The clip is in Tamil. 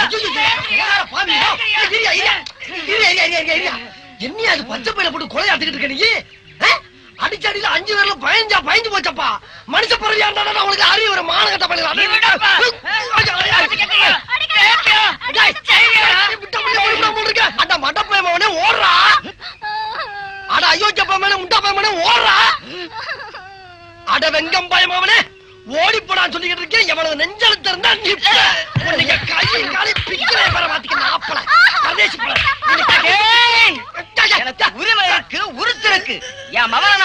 என்ன அது பச்சை பையில போட்டு கொலையாட்டுக்கிட்டு இருக்க நீ ஆ? அடிச்ச அடியில அஞ்சு பேர்ல பயஞ்சா பயஞ்சு போச்சப்பா மனுஷ பிறவியாண்டா உங்களுக்கு அறிவு ஒரு மானகட்ட நீ விடப்பா. அட மட்டப்பயமவனே ஓடுறா அட அயோக்கிய பயமனே முட்டா பயமனே ஓடுறா அட வெங்கம் பயமவனே ஓடி போடான்னு சொல்லிக்கிட்டு இருக்கேன் எவ்வளவு நெஞ்செழுத்து இருந்தா நிப்ப உன்னைய கையை காலை பிக்கிறே வர மாத்திக்க நாப்பல பிரதேசி எனக்கு உரிமை இருக்கு உருத்து இருக்கு என் மகனை